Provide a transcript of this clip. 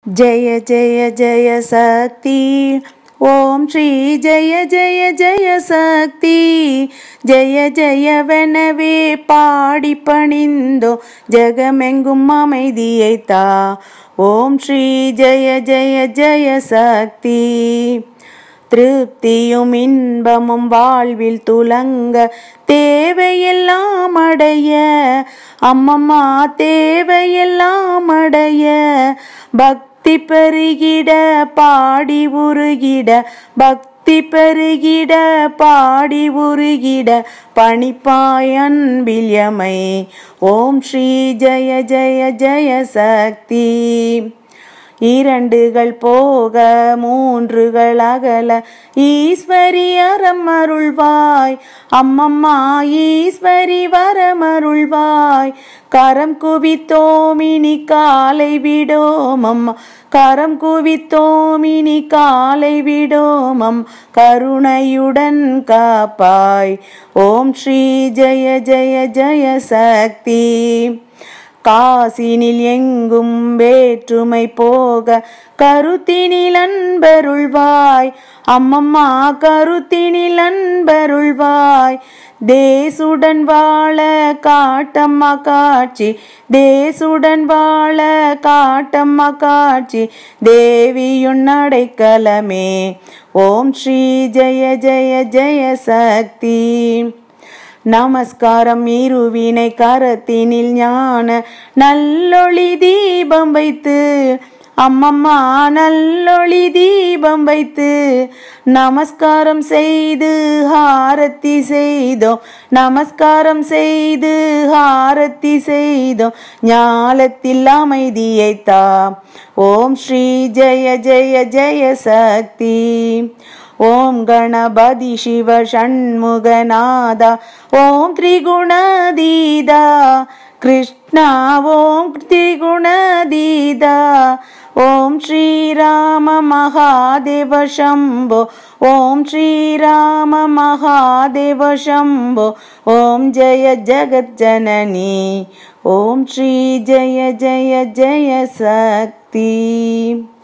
जय जय जय शक्ति ஓம் ஸ்ரீ ஜெய ஜெய ஜெய சக்தி ஜெய ஜெயவெனவே பாடி பணிந்தோ ஜெகமெங்கும் அமைதியை தா ஓம் ஸ்ரீ ஜெய ஜெய ஜெய சக்தி திருப்தியும் இன்பமும் வாழ்வில் துலங்க தேவையெல்லாம் அடைய அம்மம்மா தேவையெல்லாம் அடைய பக்தி பெருகிட பாடி உருகிட பக்தி பெருகிட பாடி உருகிட பணிப்பாய் அன்பில் யமை ஓம் ஸ்ரீ ஜெய ஜெய ஜெய சக்தி இரண்டுகள் போக மூன்றுகள் அகல ஈஸ்வரி அறமருள்வாய் அம்மம்மா ஈஸ்வரி வரமருள்வாய் கரம் குவித்தோமினி காலை விடோம் அம்மா கரம் குவித்தோமினி காலை விடோம் அம் கருணையுடன் காப்பாய் ஓம் ஸ்ரீ ஜெய ஜெய ஜெய சக்தி காசினில் எங்கும் வேற்றுமை போக கருத்தினில் அன்பருள்வாய் அம்மம்மா கருத்தினில் அன்பருள்வாய் தேசுடன் வாழ காட்டம்மா காட்சி தேசுடன் வாழ காட்டம்மா காட்சி தேவியுன் அடைக்கலமே ஓம் ஸ்ரீ ஜெய ஜெய ஜெய சக்தி நமஸ்காரம் இருவினை கரத்தினில் ஞான நல்லொளி தீபம் வைத்து அம்மம்மா நல்லொளி தீபம் வைத்து நமஸ்காரம் செய்து ஹாரத்தி செய்தோம் நமஸ்காரம் செய்து ஹாரத்தி செய்தோம் ஞாலத்தில் அமைதியை தா ஓம் ஸ்ரீ ஜெய ஜெய ஜெய சக்தி ஓம் கணபதி சிவ ஷண்முகநாதா ஓம் திரிகுணதீதா கிருஷ்ணா ஓம் திரிகுணதீதா ஓம் ஸ்ரீராம மகாதேவ சம்போ ஓம் ஸ்ரீராம மகாதேவ சம்போ ஓம் ஜெய ஜகஜனனி ஓம் ஸ்ரீ ஜெய ஜெய ஜெய சக்தி